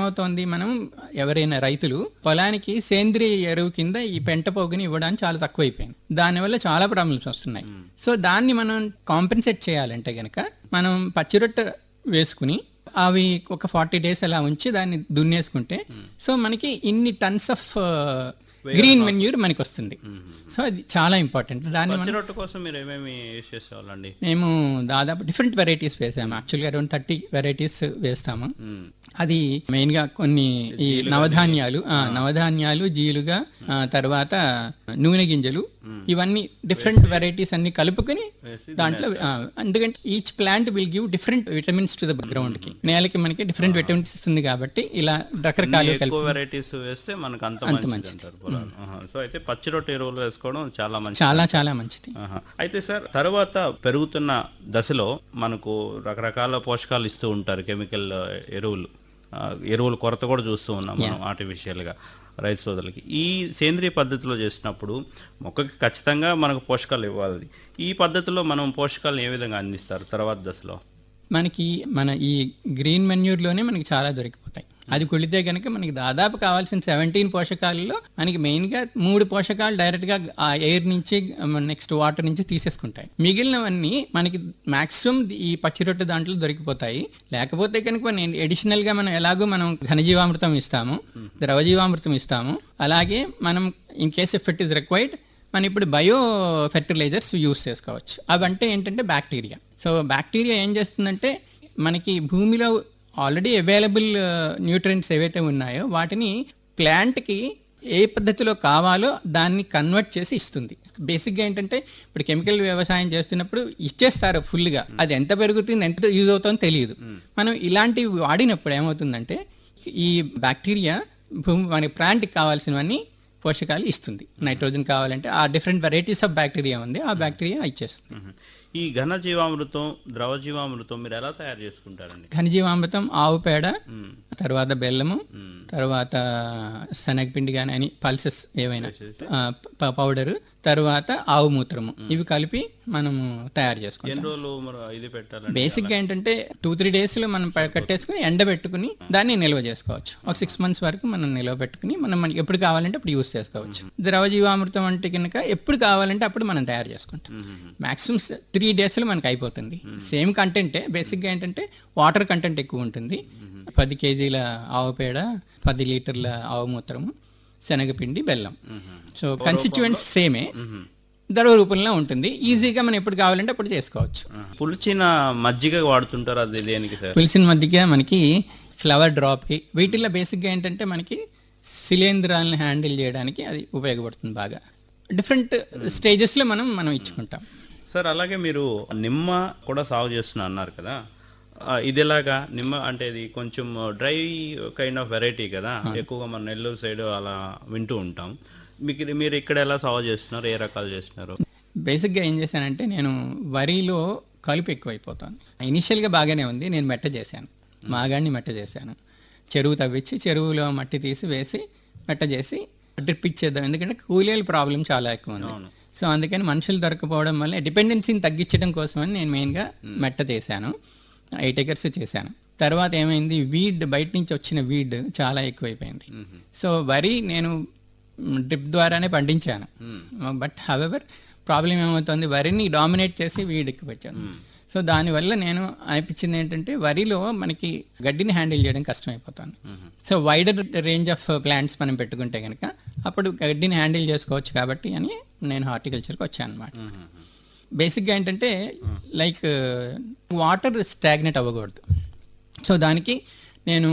ఏమవుతోంది మనం ఎవరైనా రైతులు పొలానికి సేంద్రియ ఎరువు కింద ఈ పెంట పోగుని ఇవ్వడానికి చాలా తక్కువైపోయింది దానివల్ల చాలా ప్రాబ్లమ్స్ వస్తున్నాయి సో దాన్ని మనం కాంపెన్సేట్ చేయాలంటే గనక మనం పచ్చిరొట్ట వేసుకుని అవి ఒక ఫార్టీ డేస్ అలా ఉంచి దాన్ని దున్నేసుకుంటే సో మనకి ఇన్ని టన్స్ ఆఫ్ గ్రీన్ మెన్యూర్ మనకి వస్తుంది సో అది చాలా ఇంపార్టెంట్ దాన్ని మనం పచ్చి రొట్టె కోసం మీరు ఏమేమి యూజ్ చేసేవాళ్ళండి మేము దాదాపు డిఫరెంట్ వెరైటీస్ వేసాము యాక్చువల్గా అరౌండ్ థర్టీ వెరైటీస్ వేస్తాము మ్మ్. అది మెయిన్ గా కొన్ని ఈ నవధాన్యాలు ఆ, నవధాన్యాలు జీలుగా ఆ, తర్వాత నూనె గింజలు ఇవన్నీ డిఫరెంట్ వెరైటీస్ అన్ని కలుపుకొని వేసి దాంట్లో ఆ, ఎందుకంటే each plant will give different vitamins to the ground కి నేలకి మనకి డిఫరెంట్ విటమిన్స్ ఇస్తుంది కాబట్టి ఇలా రకరకాలు ఎక్కువ కలిపి వెరైటీస్ వేస్తే మనకు అంత మంచిది అంటారు పొలాలు ఆహా. సో అయితే పచ్చి రొట్టె ఎరువులు వేసుకోవడం చాలా మంచిది చాలా చాలా మంచిది ఆహా. అయితే సార్ తర్వాత పెరుగుతున్న దశలో మనకు రకరకాల పోషకాలు ఇస్తూ ఉంటారు కెమికల్ ఎరువులు ఆ, ఎరువుల కొరత కూడా చూస్తూ ఉన్నాం మనం artificial గా రైతు సోదరులకి ఈ సేంద్రియ పద్ధతిలో చేసినప్పుడు మొక్కకి ఖచ్చితంగా మనకు పోషకాలు ఇవ్వాలి ఈ పద్ధతిలో మనం పోషకాలను ఏ విధంగా అందిస్తారు తర్వాత దశలో మనకి మన ఈ గ్రీన్ మెన్యూర్లోనే మనకి చాలా దొరికిపోతాయి అది కుళితే కనుక మనకి దాదాపు కావాల్సిన సెవెంటీన్ పోషకాలలో మనకి మెయిన్గా మూడు పోషకాలు డైరెక్ట్గా ఆ ఎయిర్ నుంచి నెక్స్ట్ వాటర్ నుంచి తీసేసుకుంటాయి మిగిలినవన్నీ మనకి మాక్సిమం ఈ పచ్చి రొట్టె దాంట్లో దొరికిపోతాయి లేకపోతే కనుక మనం అడిషనల్గా మనం ఎలాగో మనం ఘనజీవామృతం ఇస్తాము ద్రవజీవామృతం ఇస్తాము అలాగే మనం in case if it is required మనం ఇప్పుడు బయో ఫెర్టిలైజర్స్ యూస్ చేసుకోవచ్చు అవంటే ఏంటంటే బ్యాక్టీరియా సో బ్యాక్టీరియా ఏం చేస్తుందంటే మనకి భూమిలో ఆల్రెడీ అవైలబుల్ న్యూట్రియంట్స్ ఏవైతే ఉన్నాయో వాటిని ప్లాంట్కి ఏ పద్ధతిలో కావాలో దాన్ని కన్వర్ట్ చేసి ఇస్తుంది బేసిక్గా ఏంటంటే ఇప్పుడు కెమికల్ వ్యవసాయం చేస్తున్నప్పుడు ఇచ్చేస్తారు ఫుల్గా అది ఎంత పెరుగుతుంది ఎంత యూజ్ అవుతుందో తెలియదు మనం ఇలాంటివి వాడినప్పుడు ఏమవుతుందంటే ఈ బ్యాక్టీరియా భూమి మన ప్లాంట్కి కావాల్సినవన్నీ పోషకాలు ఇస్తుంది నైట్రోజన్ కావాలంటే ఆ డిఫరెంట్ వెరైటీస్ ఆఫ్ బ్యాక్టీరియా ఉంది ఆ బ్యాక్టీరియా ఇచ్చేస్తుంది మ్మ్. ఈ ఘన జీవామృతం ద్రవ జీవామృతం మీరు ఎలా తయారు చేసుకుంటారండి ఘనజీవామృతం ఆవు పేడ మ్మ్. తర్వాత బెల్లము మ్మ్. తర్వాత శనగపిండి కానీ అని పల్సెస్ ఏవైనా పౌడర్ తర్వాత ఆవు మూత్రము ఇవి కలిపి మనము తయారు చేసుకుంటాం ఎన్ని రోజులు మరి ఇది పెట్టాలండి బేసిక్ గా ఏంటంటే టూ త్రీ డేస్ లో మనం ప- కట్టేసుకుని ఎండబెట్టుకుని దాన్ని నిల్వ చేసుకోవచ్చు ఒక సిక్స్ మంత్స్ వరకు మనం నిల్వ పెట్టుకుని మనం మనకి ఎప్పుడు కావాలంటే అప్పుడు యూస్ చేసుకోవచ్చు ద్రవ జీవామృతం అంటే కనుక ఎప్పుడు కావాలంటే అప్పుడు మనం తయారు చేసుకుంటాం మ్మ్. మాక్సిమం త్రీ డేస్ లో మనకి అయిపోతుంది సేమ్ కంటెంటే బేసిక్ గా ఏంటంటే వాటర్ కంటెంట్ ఎక్కువ ఉంటుంది పది కేజీల ఆవు పేడ పది లీటర్ల ఆవు మూత్రము శనగపిండి బెల్లం మ్మ్. సో కన్స్టిట్యూయెంట్స్ సేమే మ్మ్. ద్రవ రూపంలో ఉంటుంది ఈజీగా మనం ఎప్పుడు కావాలంటే అప్పుడు చేసుకోవచ్చు ఆహా. పులిచిన మజ్జిగ వాడుతుంటారు అది దేనికి సార్ పులిసిన మధ్యగా మనకి ఫ్లవర్ డ్రాప్కి వీటిల్లో బేసిక్గా ఏంటంటే మనకి శిలేంధ్రాలను హ్యాండిల్ చేయడానికి అది ఉపయోగపడుతుంది బాగా డిఫరెంట్ స్టేజెస్లో మనం మనం ఇచ్చుకుంటాం సార్ అలాగే మీరు నిమ్మ కూడా సాగు చేస్తున్నా అన్నారు కదా ఆ, ఇది ఎలాగా నిమ్మ అంటే ఇది కొంచెం డ్రై కైండ్ ఆఫ్ వెరైటీ కదా ఎక్కువగా మన నెల్లూరు సైడ్ అలా వింటూ ఉంటాం మీకు ఇది- మీరు ఇక్కడ ఎలా సాగు చేస్తున్నారు ఏ రకాలు చేస్తున్నారు బేసిక్గా ఏం చేశానంటే నేను వరిలో కలుపు ఎక్కువైపోతాను ఇనిషియల్గా బాగానే ఉంది నేను మెట్ట చేశాను మాగాడిని మెట్ట చేశాను చెరువు తవ్వించి చెరువులో మట్టి తీసి వేసి మెట్ట చేసి డ్రిప్ ఇచ్చేద్దాం ఎందుకంటే కూలీల ప్రాబ్లం చాలా ఎక్కువ ఉంది అవును. సో అందుకని మనుషులు దొరకపోవడం వల్ల డిపెండెన్సీని తగ్గించడం కోసమని నేను మెయిన్గా మెట్ట తీశాను ఎయిట్ ఎకర్స్ చేశాను తర్వాత ఏమైంది వీడ్ బయట నుంచి వచ్చిన వీడ్ చాలా ఎక్కువైపోయింది సో వరి నేను డ్రిప్ ద్వారానే పండించాను బట్ హవెవర్ ప్రాబ్లం ఏమవుతుంది వరిని డామినేట్ చేసి వీడ్ ఎక్కువ పెట్టాను సో దానివల్ల నేను అనిపించింది ఏంటంటే వరిలో మనకి గడ్డిని హ్యాండిల్ చేయడం కష్టమైపోతుంది so wider range of plants మనం పెట్టుకుంటే కనుక అప్పుడు గడ్డిని హ్యాండిల్ చేసుకోవచ్చు కాబట్టి అని నేను హార్టికల్చర్కి వచ్చాను అనమాట బేసిక్గా ఏంటంటే లైక్ వాటర్ స్టాగ్నెట్ అవ్వకూడదు సో దానికి నేను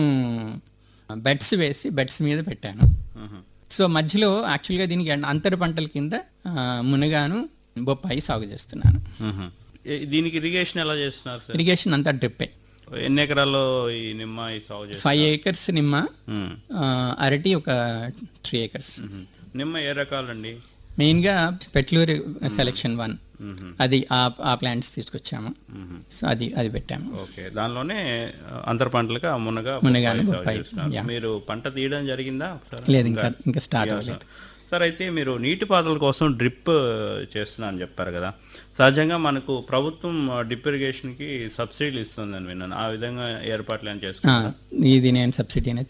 బెడ్స్ వేసి బెడ్స్ మీద పెట్టాను సో మధ్యలో యాక్చువల్గా దీనికి అంతర పంటల కింద ఆ, మునగాను బొప్పాయి సాగు చేస్తున్నాను మ్మ్. ఏ- దీనికి ఇరిగేషన్ ఎలా చేస్తున్నారు సార్ ఇరిగేషన్ అంతా డ్రిప్పే ఎన్ని ఎకరాల్లో ఈ నిమ్మ ఈ సాగు చేస్తారు ఫైవ్ ఏకర్స్ నిమ్మ మ్మ్. ఆ, అరటి ఒక త్రీ ఏకర్స్ మ్మ్. నిమ్మ ఏ రకాలండి మెయిన్గా పెట్లూరి సెలెక్షన్ వన్ మ్మ్. అది ఆ ఆ ప్లాంట్స్ తీసుకొచ్చాము మ్మ్. సో అది అది పెట్టాము ఓకే దానిలోనే అంతర పంటలుగా మునగ మునగాను, బొప్పాయి సాగు బొప్పాయి. చేస్తున్నారు. యా. మీరు పంట తీయడం జరిగిందా ఒకసారి? లేదు ఇంకా ఇంకా స్టార్ట్ అవ్వలేదు సార్ అయితే మీరు నీటిపారుదల కోసం డ్రిప్ చేస్తున్నా అని చెప్పారు కదా సహజంగా మనకు ప్రభుత్వం డ్రిప్ ఇరిగేషన్ కి సబ్సిడీలు ఇస్తుందని విన్నాను ఆ విధంగా ఏర్పాట్లు ఏం ఆ, చేసుకుంటారు ఇది నేను సబ్సిడీ అనేది